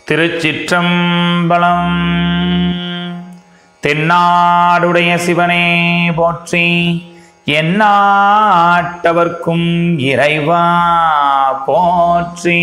திருச்சிற்றம்பலம் தென்னாடுடைய சிவனே போற்றி எந்நாட்டவர்க்கும் இறைவா போற்றி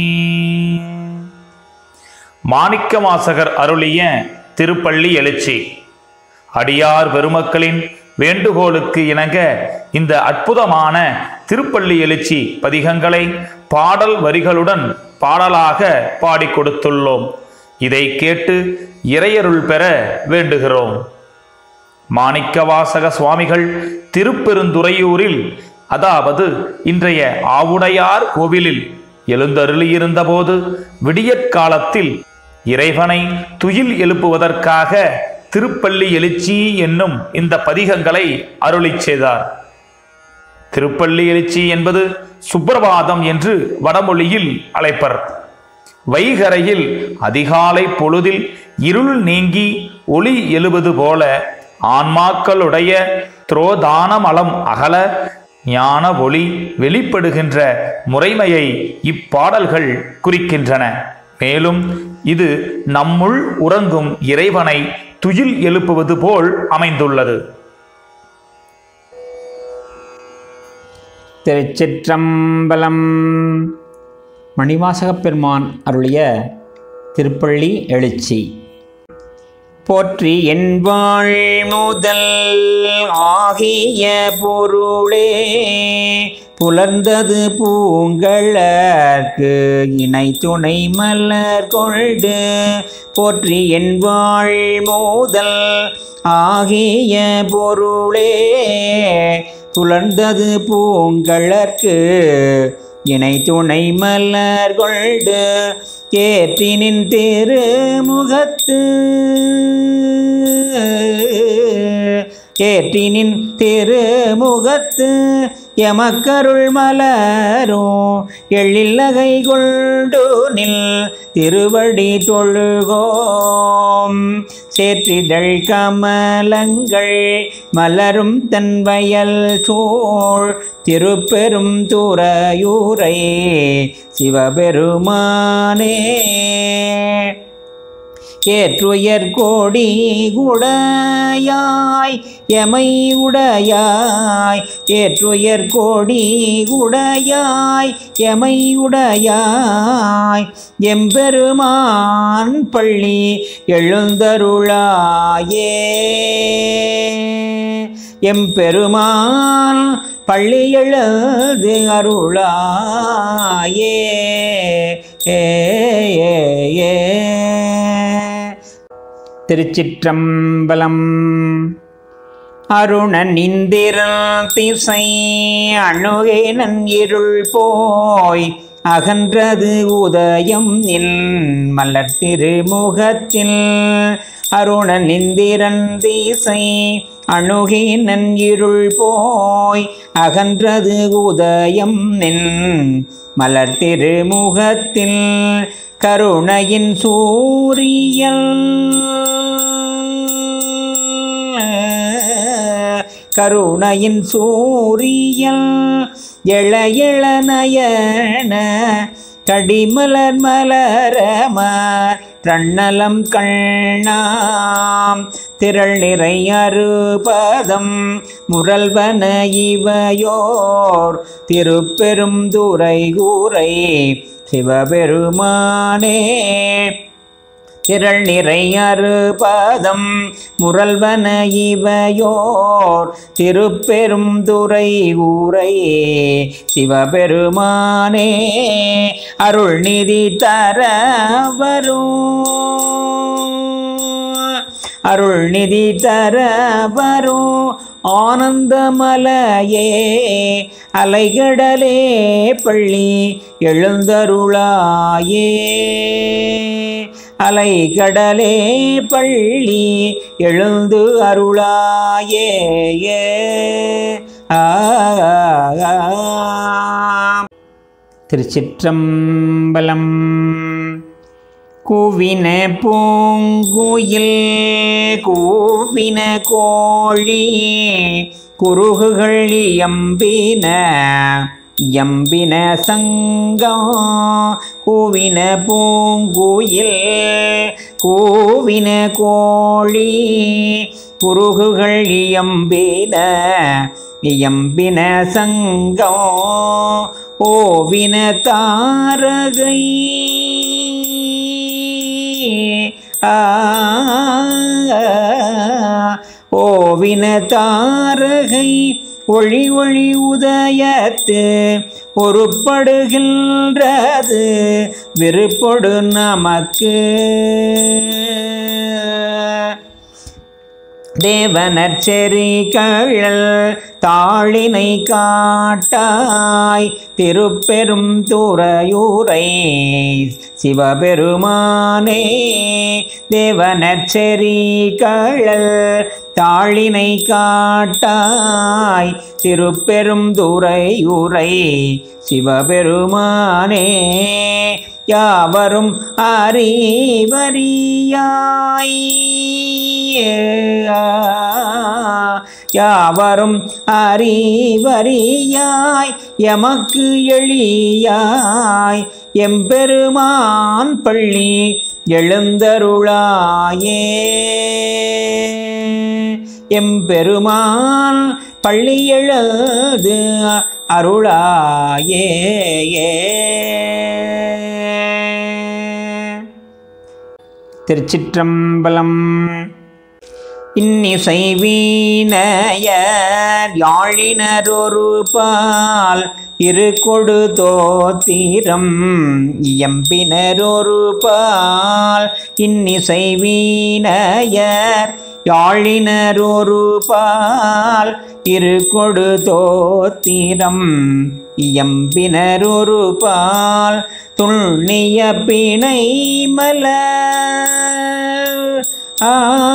மாணிக்கவாசகர் அருளிய திருப்பள்ளி எழுச்சி அடியார் பெருமக்களின் வேண்டுகோளுக்கு இணங்க இந்த அற்புதமான திருப்பள்ளி எழுச்சி பதிகங்களை பாடல் வரிகளுடன் பாடலாக பாடிக் கொடுத்துள்ளோம் இதை கேட்டு இறையருள் பெற வேண்டுகிறோம் மாணிக்கவாசக சுவாமிகள் திருப்பெருந்துறையூரில் அதாவது இன்றைய ஆவுடையார் கோவிலில் எழுந்தருளியிருந்தபோது விடியற்காலத்தில் இறைவனை துயில் எழுப்புவதற்காக திருப்பள்ளி எழுச்சி என்னும் இந்த பதிகங்களை அருளிச் செய்தார் திருப்பள்ளி எழுச்சி என்பது சுப்பிரபாதம் என்று வடமொழியில் அழைப்பர் வைகரையில் அதிகாலை பொழுதில் இருள் நீங்கி ஒளி எழுவது போல ஆன்மாக்களுடைய துரோதானமலம் அகல ஞான ஒளி வெளிப்படுகின்ற முறைமையை இப்பாடல்கள் குறிக்கின்றன மேலும் இது நம்முள் உறங்கும் இறைவனை துயில் எழுப்புவது போல் அமைந்துள்ளது திருச்சிற்றம்பலம் மணிவாசகப் பெருமான் அருளிய திருப்பள்ளி எழுச்சி போற்றி என் வாழ் முதல் ஆகிய பொருளே புலர்ந்தது பூங்களற்கு இணை துணை மலர் கொண்டு போற்றி என் வாழ் முதல் ஆகிய பொருளே புலர்ந்தது பூங்களற்கு இணை துணை மலர் கொண்டு ஏற்றினின் திருமுகத்து ஏற்றினின் திருமுகத்து எமக்கருள் மலரும் எழில்லகை கொண்டு நில் திருவடி தொழுகோம் சேற்றிதழ் கமலங்கள் மலரும் தன் வயல் சூழ் திருப்பெரும் துறையூரை சிவபெருமானே ஏற்றுயர் கோடி குடையாய் எமை உடையாய் ஏற்றுயர் கோடி குடையாய் எமை உடையாய் எம்பெருமான் பள்ளி எழுந்தருளாயே எம்பெருமான் பள்ளி எழுது அருளாயே ஏ ஏ ஏ திருச்சிற்றம்பலம் அருணன் இந்திரன் திசை அணுகேனன் இருள் போய் அகன்றது உதயம் நின் மலர் திருமுகத்தில் அருணன் இந்திரன் திசை அணுகினன் இருள் போய் அகன்றது உதயம் நின் மலர் திருமுகத்தில் கருணையின் சூரியன் கருணையின் சூரியன் எழ எழ நயன கடிமலர் மலரம தன்னலம் கண்ணாம் திரள் நிறை அறுபதம் முரல்வன இவையோர் திருப்பெரும் துறை கூரை சிவபெருமானே திரள் நிறை அறுபதம் முரல்வன இவையோர் திருப்பெரும் துறை ஊரை சிவபெருமானே அருள் நிதி தர வரும் அருள் நிதி தர வரும் ஆனந்தமலையே அலைகடலே பள்ளி எழுந்தருளாயே அலைகடலே பள்ளி எழுந்து அருளாயே ஏ ஆ ஆ. திருச்சிற்றம்பலம் கூவின பூங்குயில் கூவின கோழி குருகுகள் எம்பின எம்பின சங்கம் கூவின பூங்குயில் கூவின கோழி குருகுகள் இயம்பின இயம்பின சங்கம் ஓவின தாரகை ஆ ஓவின தாரகை ஒளி ஒளி உதயத்து பொறுப்படுகின்றது விருப்பொடு நமக்கு தேவனச்செறி கழல் தாளினை காட்டாய் திருப்பெரும் துறையூரை சிவபெருமானே தேவனச்செறி கழல் தாளினை காட்டாய் திருப்பெரும் துறையூரை சிவபெருமானே யாவரும் அறிவறியாய் யாவரும் அறிவறியாய் எமக்கு எளியாய் எம்பெருமான் பள்ளி எழுந்தருளாயே எம்பெருமான் பள்ளி எழுது அருளாயே திருச்சிற்றம்பலம் இன்னிசை வீணையர் யாழினரொரு பால் இரு கொடு தோத்திரம் இயம்பினரொரு பால் இன்னிசை வீணையர் யாழினரொரு பால் இரு கொடு தோத்திரம் இயம்பினரொரு பால் துள்ளிய பிணை மலர் ஆ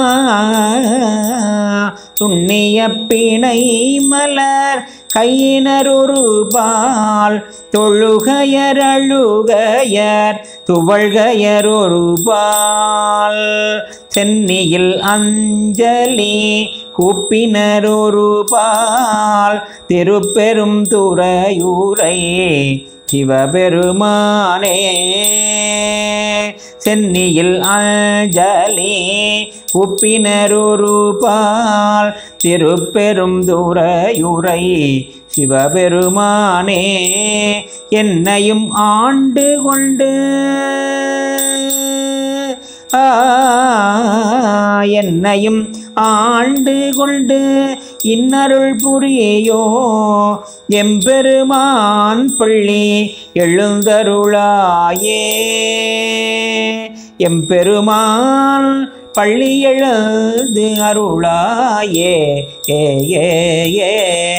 துண்ணிய பிணை மலர் கையினரொரு பால் தொழுகையர் அழுகையர் துவழ்கையரொரு பால் சென்னியில் அஞ்சலி கூப்பினரொரு பால் திருப்பெரும் துறையூரை சிவபெருமானே சென்னியில் அஞ்சலி உப்பினரொரு பால் திருப்பெரும் துறையுரை சிவபெருமானே என்னையும் ஆண்டு கொண்டு ஆ, என்னையும் ஆண்டு கொண்டு இன்னருள் புரியோ எம்பெருமான் பள்ளி எழுந்தருளாயே எம்பெருமான் பள்ளி எழுந்து அருளாயே ஏ ஏ ஏ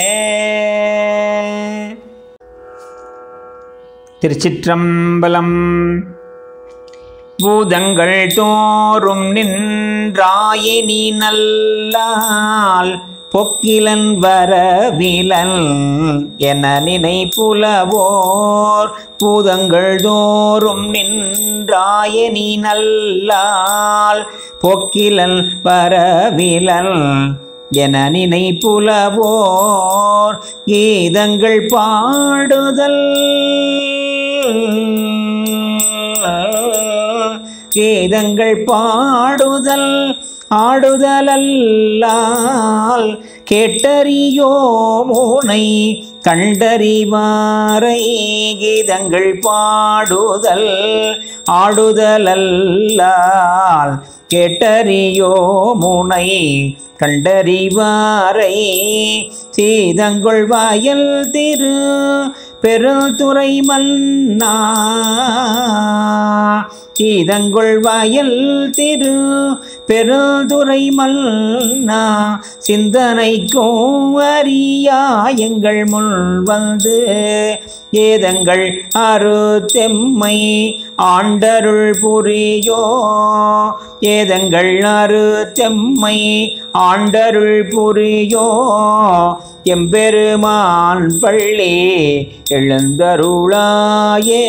திருச்சிற்றம்பலம் பூதங்கள் தோறும் நின்றாயினி நல்லால் பொக்கிலன் வரவிலன் என நினைப்புலவோர் பூதங்கள் தோறும் நின்றாயனி நல்லால் பொக்கிலன் வரவிலன் என நினைப்புலவோர் கீதங்கள் பாடுதல் கீதங்கள் பாடுதல் ஆடுதலல்லால் கேட்டறியோ மோனை கண்டறிவாரை கீதங்கள் பாடுதல் ஆடுதலல்லால் கேட்டறியோ முனை கண்டறிவாரை சீதங்கொள் வாயல் திரு பெருந்துறை மன்னா கீதங்கொள் வயல் திரு பெருந்துறை மன்னா சிந்தனைக்கும் அறியா எங்கள் முன் வந்து ஏதங்கள் அரு தெம்மை ஆண்டருள் புரியோ ஏதங்கள் அரு தெம்மை ஆண்டருள் புரியோ எம்பெருமான் பள்ளி எழுந்தருளாயே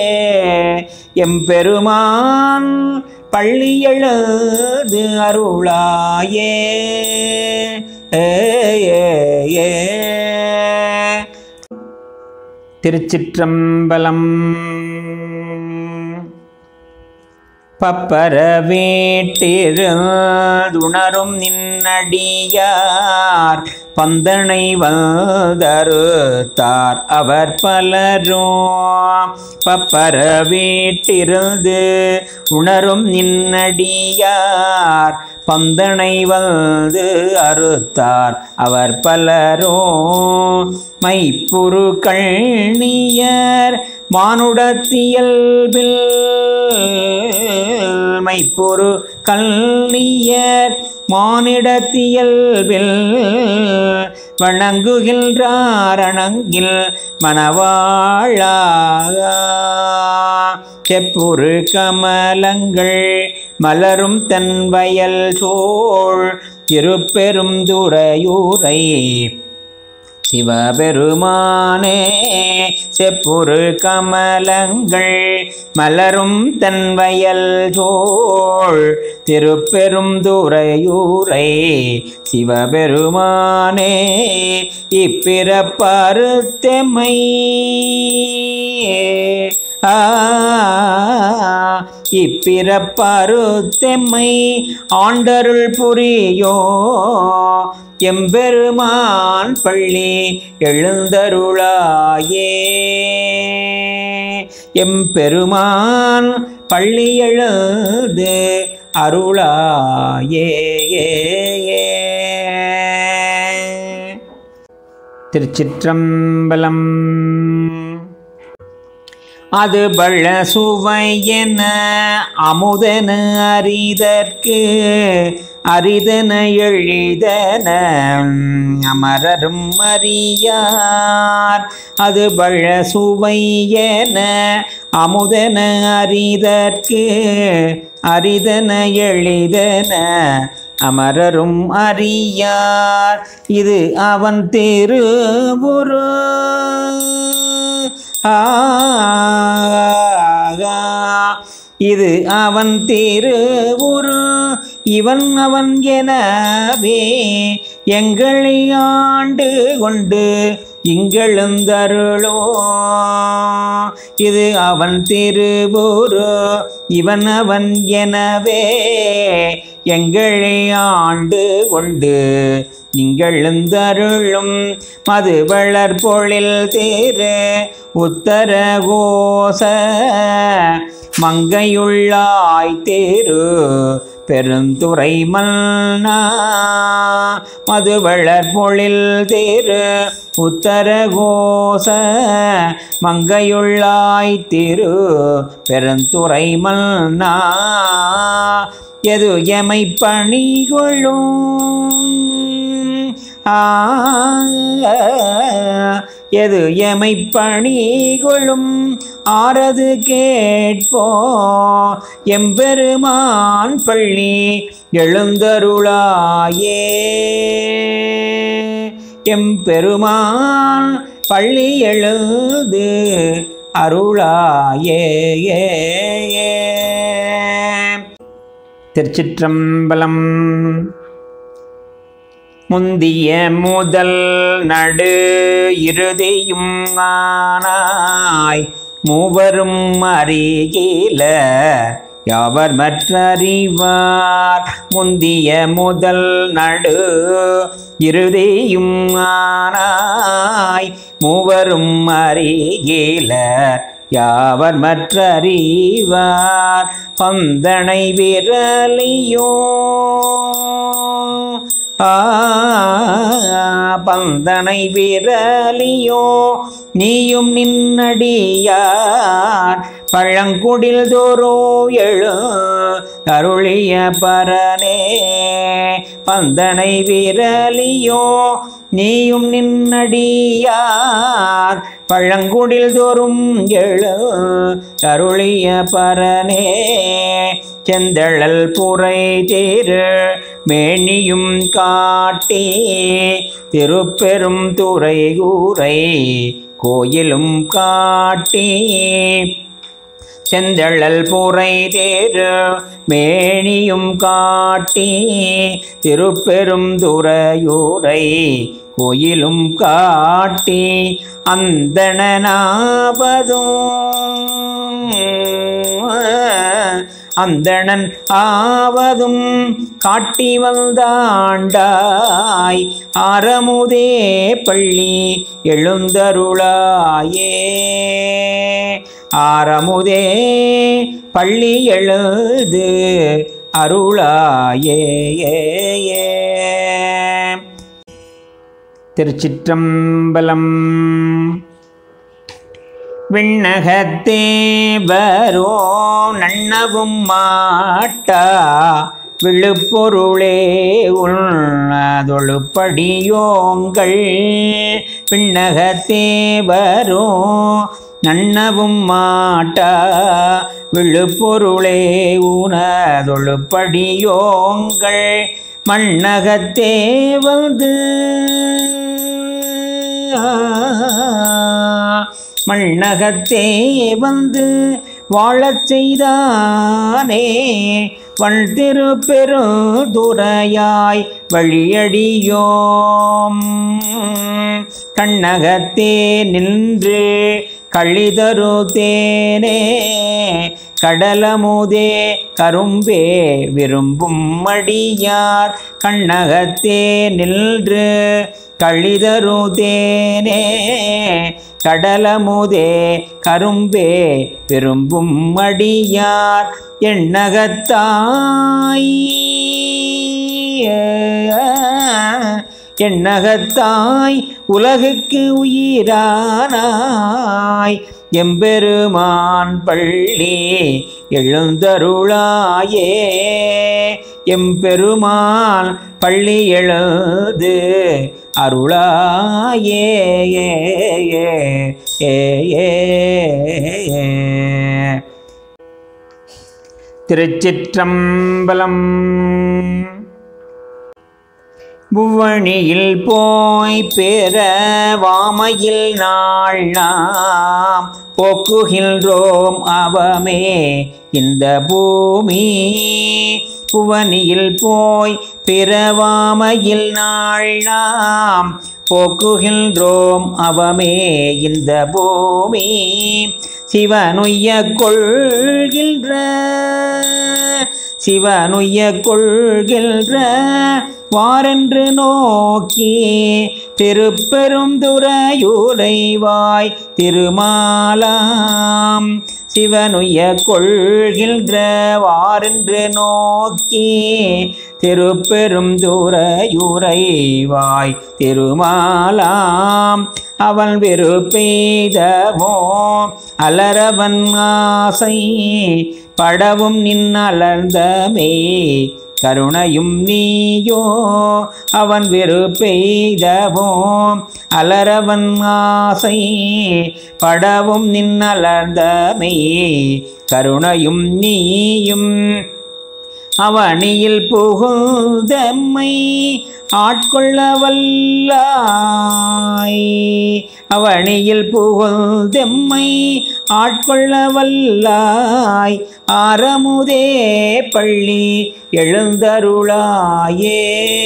எம்பெருமான் பள்ளி எழுது அருளாயே ஏ, ஏ, ஏ. திருச்சிற்றம்பலம் பப்பர வீட்டிருந்துணரும் நின்னடியார் பந்தனை வந்தருத்தார் அவர் பலரும் பப்பர வீட்டிருந்து உணரும் நின்னடியார் பந்தனை வந்து அறுத்தார் அவர் பலரும் மைப்புரு கண்ணியர் மானுடத்தியல்பில் மைப்பொரு கல்னியர் மானிடத்தியல்பில் வணங்குகின்றார் அணங்கில் மணவாழா செப்புரு கமலங்கள் மலரும் தன் வயல் சோழ் திருப்பெரும் துறையூரை சிவபெருமானே செப்புரு கமலங்கள் மலரும் தன் வயல் சோழ் திருப்பெரும் துறையூரை சிவபெருமானே இப்பிறப்பருத்தெம்மை ஆ இப்பிறப்பருத்தெம்மை ஆண்டருள் புரியோ எம்பெருமான் பள்ளி எழுந்தருளாயே எம்பெருமான் பள்ளி எழுது அருளாயே திருச்சிற்றம்பலம் அது பள்ள சுவையென அமுதன அரிதற்கு அரிதன எழிதன அமரரும் அறியார் அது பள்ள சுவையென அமுதன அரிதற்கு அரிதன எளிதன அமரரும் அறியார் இது அவன் திருவுரு ஆகா இது அவன் திருவுரு இவன் அவன் எனவே எங்களை ஆண்டு கொண்டு இங்கெழுந்தருளோ இது அவன் திருவுரு இவன் அவன் எனவே எங்களை ஆண்டு கொண்டு நிகழ்ந்தருளும் மது வளர்பொழில் தேரு உத்தர கோச மங்கையுள்ளாய் தேரு பெருந்துறை மன்னா மது வளர்பொழில் தேரு உத்தர கோச மங்கையுள்ளாய் திரு பெருந்துறை மன்னா எது எமை பணிகொள்ளும் ஆ, எது எமை பணிகொள்ளும் ஆறது கேட்போ எம்பெருமான் பள்ளி எழுந்தருளாயே எம்பெருமான் பள்ளி எழுது அருளாயே திருச்சிற்றம்பலம் முந்திய முதல் நடு இறுதியும் ஆனாய் மூவரும் அறிகில யாவர் மற்றறிவார் முந்திய முதல் நடு இறுதியும் ஆனாய் மூவரும் அறிகிலர் யாவர் மற்றறிவார் பந்தனை விரலியோ ஆ, பந்தனை விரலியோ நீயும் நின்னடியார் பழங்குடில் தோறோ எழு அருளிய பரனே பந்தனை விரலியோ நீயும் நின்னடியார் பழங்குடில் தோறும் எழு அருளிய பரனே செந்தழல் புரை தேரு மேனியும் காட்டி திருப்பெரும் துறை கூரை கோயிலும் காட்டி செந்தழல் புரை தேரு மேனியும் காட்டி திருப்பெரும் துறையூரை கோயிலும் காட்டி அந்தணனாவதும் அந்தணன் ஆவதும் காட்டி வந்தாண்டாய் ஆரமுதே பள்ளி எழுந்தருளாயே ஆரமுதே பள்ளி எழுது அருளாயே திருச்சிற்றம்பலம் விண்ணகத்தே வரோ நன்னவும் மாட்டா விழுப்பொருளே உள்நதொழுப்படியோங்கள் விண்ணகத்தே வரோ நன்னவும் மாட்டா விழுப்பொருளே உனதொழுப்படியோங்கள் மண்ணகத்தே வந்து மண்ணகத்தே வந்து வாழச் செய்தானே வள் திருப்பெருதுரையாய் வழியடியோம் கண்ணகத்தே நின்று கழிதரு தேனே கடலமுதே கரும்பே விரும்பும் அடியார் கண்ணகத்தே நின்று கழிதரு தேனே கடலமுதே கரும்பே விரும்பும் அடியார் எண்ணகத்தாய் எண்ணகத்தாய் உலகுக்கு உயிரானாய் எம்பெருமான் பள்ளி எழுந்தருளாயே எம்பெருமான் பள்ளி எழுது அருளாயே ஏ ஏ ஏ ஏ ஏ திருச்சிற்றம்பலம் புவனியில் போய் பெற வாமையில் நாள் நாம் போக்குகின்றோம் அவமே இந்த பூமி புவனியில் போய் பிறவாமையில் நாள் நாம் போக்குகின்றோம் அவமே இந்த பூமி சிவனுய்ய கொள்கின்ற சிவனுய்ய கொள்கின்ற வாரென்று நோக்கி திருப்பெரும் துறையுரைவாய் திருமாலாம் சிவனுய்ய கொள்கின்ற வாரென்று நோக்கி திருப்பெரும் துறையுரைவாய் திருமாலாம் அவன் வெறுப்பெய்தவோ அலரவன் ஆசை படவும் நின் அலர்ந்தமே கருணையும் நீயோ அவன் வெறுப்பெய்தவோ அலரவன் ஆசை படவும் நின் அலர்ந்தமே கருணையும் நீயும் அவனியில் புகுந்தம்மை ஆட்கொள்ள வல்லாய் அவனியில் புகுந்தெம்மை ஆட்கொள்ள வல்லாய் ஆரமுதே பள்ளி எழுந்தருளாயே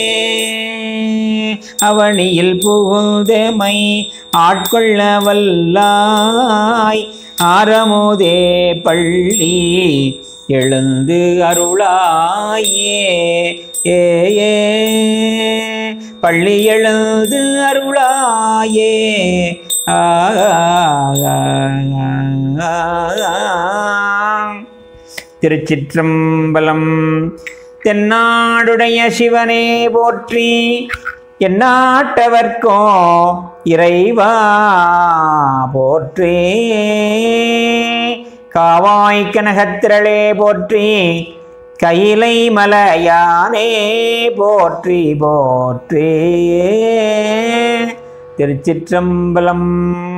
அவனியில் புகுந்தெமை ஆட்கொள்ள வல்லாய் ஆரமுதே பள்ளி எழுந்து அருளாயே ஏ ஏ பள்ளி எழுந்து அருளாயே ஆ, ஆ, ஆ, ஆ. திருச்சிற்றம்பலம் தென்னாடுடைய சிவனே போற்றி எந்நாட்டவர்க்கோ இறைவா போற்றி காவாய் கனகத்திரளே போற்றி கையிலை மலையானே போற்றி போற்றி திருச்சிற்றம்பலம்